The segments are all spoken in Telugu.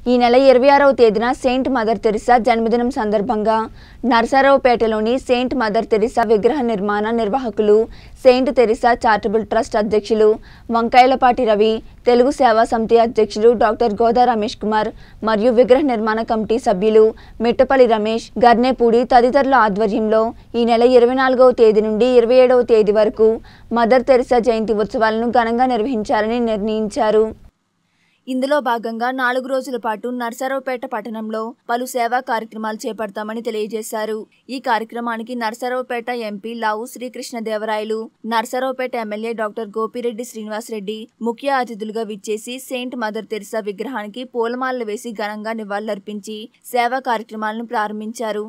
ఈ నెల ఇరవై ఆరవ తేదీన సెయింట్ మదర్ తెరిసా జన్మదినం సందర్భంగా నర్సరావుపేటలోని సెయింట్ మదర్ తెరిసా విగ్రహ నిర్మాణ నిర్వాహకులు సెయింట్ తెరిసా చారిటబుల్ ట్రస్ట్ అధ్యక్షులు వంకాయలపాటి రవి తెలుగు సేవా సమితి అధ్యక్షులు డాక్టర్ గోదా రమేష్ కుమార్ మరియు విగ్రహ నిర్మాణ కమిటీ సభ్యులు మిట్టపల్లి రమేష్ గర్నేపూడి తదితరుల ఆధ్వర్యంలో ఈ నెల ఇరవై నాలుగవ తేదీ నుండి ఇరవై ఏడవ తేదీ వరకు మదర్ తెరిసా జయంతి ఉత్సవాలను ఘనంగా నిర్వహించాలని నిర్ణయించారు ఇందులో భాగంగా నాలుగు రోజుల పాటు నర్సరావుపేట పట్టణంలో పలు సేవా కార్యక్రమాలు చేపడతామని తెలియజేశారు ఈ కార్యక్రమానికి Narasaraopet MP Lavu Srikrishnadevarayalu Narasaraopet MLA doctor Gopireddy Srinivasareddy ముఖ్య అతిథులుగా విచ్చేసి సెయింట్ మదర్ తెరిసా విగ్రహానికి పూలమాలలు వేసి ఘనంగా నివాళులర్పించి సేవా కార్యక్రమాలను ప్రారంభించారు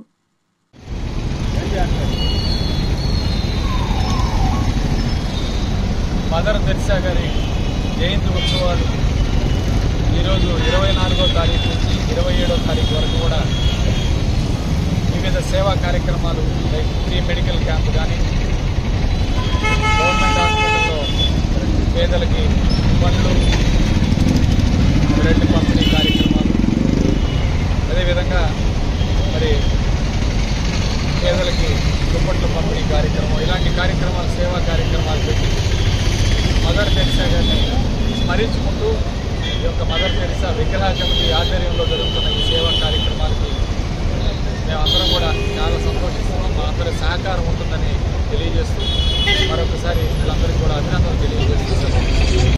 మదర్ తెరిసా గారి జయంతి ఉత్సవాలు ఈరోజు ఇరవై నాలుగో తారీఖు నుంచి ఇరవై ఏడో తారీఖు వరకు కూడా వివిధ సేవా కార్యక్రమాలు లైక్ ఫ్రీ మెడికల్ క్యాంప్ కానీ గవర్నమెంట్ హాస్పిటల్లో పేదలకి పండ్లు బ్రెడ్ పంపిణీ కార్యక్రమాలు అదేవిధంగా మరి పేదలకి దుప్పట్ల పంపిణీ కార్యక్రమం ఇలాంటి కార్యక్రమాలు సేవా కార్యక్రమాలు పెట్టి మదర్ తెరిసా గారిని స్మరించుకుంటూ ఈ యొక్క మదర్ తెరిసా విగ్రహ కమిటీ ఆధ్వర్యంలో జరుగుతున్న ఈ సేవా కార్యక్రమాలకి మేమందరం కూడా చాలా సంతోషిస్తున్నాం మా అందరి సహకారం ఉంటుందని తెలియజేస్తూ మరొకసారి వీళ్ళందరికీ కూడా అభినందనలు తెలియజేస్తున్నాం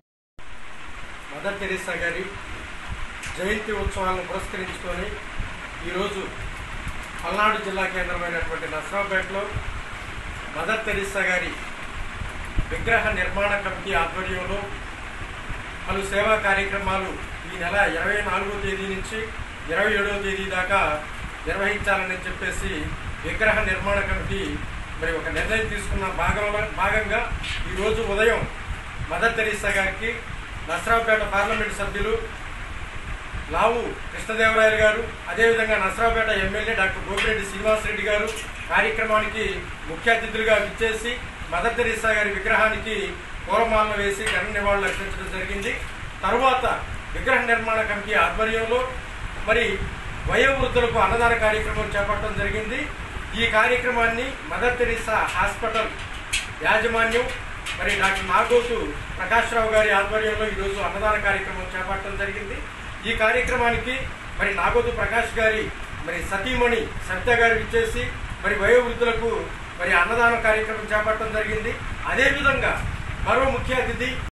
మదర్ తెరీసా గారి జయంతి ఉత్సవాలను పురస్కరించుకొని ఈరోజు పల్నాడు జిల్లా కేంద్రమైనటువంటి నసరావుపేటలో మదర్ తెరీసా గారి విగ్రహ నిర్మాణ కమిటీ ఆధ్వర్యంలో పలు సేవా కార్యక్రమాలు ఈ నెల ఇరవై నాలుగో తేదీ నుంచి ఇరవై ఏడవ తేదీ దాకా నిర్వహించాలని చెప్పేసి విగ్రహ నిర్మాణ కమిటీ మరి ఒక నిర్ణయం తీసుకున్న భాగంలో భాగంగా ఈరోజు ఉదయం మదర్ తెరీసా గారికి నసరావుపేట పార్లమెంట్ సభ్యులు లావు కృష్ణదేవరాయలు గారు అదేవిధంగా నసరావుపేట ఎమ్మెల్యే డాక్టర్ గోపిరెడ్డి శ్రీనివాసరెడ్డి గారు కార్యక్రమానికి ముఖ్య అతిథులుగా విచ్చేసి మదర్ తెరీసా గారి విగ్రహానికి పూలమాలను వేసి ఘన నివాళులు అర్పించడం జరిగింది తరువాత విగ్రహ నిర్మాణ కమిటీ ఆధ్వర్యంలో మరి వయోవృద్ధులకు అన్నదాన కార్యక్రమం చేపట్టడం జరిగింది ఈ కార్యక్రమాన్ని మదర్ తెరీసా హాస్పిటల్ యాజమాన్యం మరి డాక్టర్ నాగోతు ప్రకాష్ రావు గారి ఆధ్వర్యంలో ఈరోజు అన్నదాన కార్యక్రమం చేపట్టడం జరిగింది ఈ కార్యక్రమానికి మరి నాగోతు ప్రకాష్ గారి మరి సతీమణి సత్య గారు ఇచ్చేసి మరి వయోవృద్ధులకు మరి అన్నదాన కార్యక్రమం చేపట్టడం జరిగింది అదేవిధంగా మరో ముఖ్య అతిథి